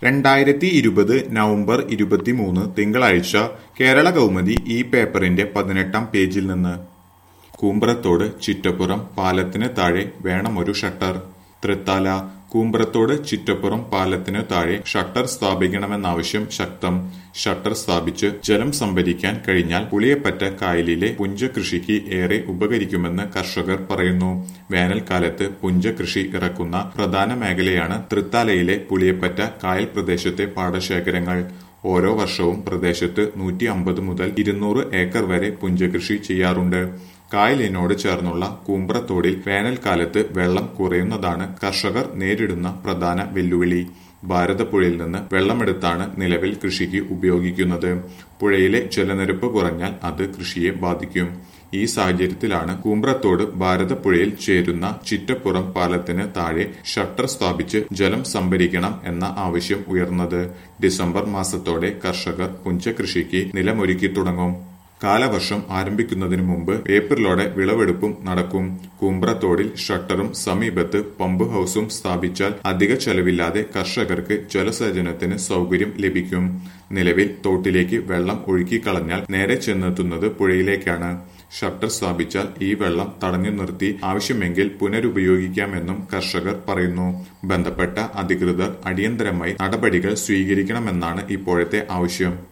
രണ്ടായിരത്തി ഇരുപത് നവംബർ ഇരുപത്തിമൂന്ന് തിങ്കളാഴ്ച കേരള കൗമുദി ഈ പേപ്പറിന്റെ പതിനെട്ടാം പേജിൽ നിന്ന് കൂമ്പ്രത്തോട് ചിറ്റപ്പുറം പാലത്തിന് താഴെ വേണമൊരു ഷട്ടർ തൃത്താല കൂമ്പ്രത്തോട് ചിറ്റപ്പുറം പാലത്തിന് താഴെ ഷട്ടർ സ്ഥാപിക്കണമെന്നാവശ്യം ശക്തം ഷട്ടർ സ്ഥാപിച്ച് ജലം സംഭരിക്കാൻ കഴിഞ്ഞാൽ പുളിയപ്പറ്റ കായലിലെ പുഞ്ച കൃഷിക്ക് ഏറെ ഉപകരിക്കുമെന്ന് കർഷകർ പറയുന്നു വേനൽക്കാലത്ത് പുഞ്ച കൃഷി ഇറക്കുന്ന പ്രധാന മേഖലയാണ് തൃത്താലയിലെ പുളിയപ്പറ്റ കായൽ പ്രദേശത്തെ പാടശേഖരങ്ങൾ ഓരോ വർഷവും പ്രദേശത്ത് നൂറ്റി അമ്പത് മുതൽ ഇരുന്നൂറ് ഏക്കർ വരെ പുഞ്ചകൃഷി ചെയ്യാറുണ്ട് കായലിനോട് ചേർന്നുള്ള കൂമ്പ്രത്തോടിൽ വേനൽക്കാലത്ത് വെള്ളം കുറയുന്നതാണ് കർഷകർ നേരിടുന്ന പ്രധാന വെല്ലുവിളി ഭാരതപ്പുഴയിൽ നിന്ന് വെള്ളമെടുത്താണ് നിലവിൽ കൃഷിക്ക് ഉപയോഗിക്കുന്നത് പുഴയിലെ ജലനിരപ്പ് കുറഞ്ഞാൽ അത് കൃഷിയെ ബാധിക്കും ഈ സാഹചര്യത്തിലാണ് കൂമ്പ്രത്തോട് ഭാരതപ്പുഴയിൽ ചേരുന്ന ചിറ്റപ്പുറം പാലത്തിന് താഴെ ഷട്ടർ സ്ഥാപിച്ച് ജലം സംഭരിക്കണം എന്ന ആവശ്യം ഉയർന്നത് ഡിസംബർ മാസത്തോടെ കർഷകർ പുഞ്ചകൃഷിക്ക് നിലമൊരുക്കി തുടങ്ങും കാലവർഷം ആരംഭിക്കുന്നതിന് മുമ്പ് ഏപ്രിലോടെ വിളവെടുപ്പും നടക്കും കൂമ്പ്രത്തോടിൽ ഷട്ടറും സമീപത്ത് പമ്പ് ഹൌസും സ്ഥാപിച്ചാൽ അധിക ചെലവില്ലാതെ കർഷകർക്ക് ജലസേചനത്തിന് സൗകര്യം ലഭിക്കും നിലവിൽ തോട്ടിലേക്ക് വെള്ളം ഒഴുക്കിക്കളഞ്ഞാൽ നേരെ ചെന്നെത്തുന്നത് പുഴയിലേക്കാണ് ഷട്ടർ സ്ഥാപിച്ചാൽ ഈ വെള്ളം തടഞ്ഞു നിർത്തി ആവശ്യമെങ്കിൽ പുനരുപയോഗിക്കാമെന്നും കർഷകർ പറയുന്നു ബന്ധപ്പെട്ട അധികൃതർ അടിയന്തരമായി നടപടികൾ സ്വീകരിക്കണമെന്നാണ് ഇപ്പോഴത്തെ ആവശ്യം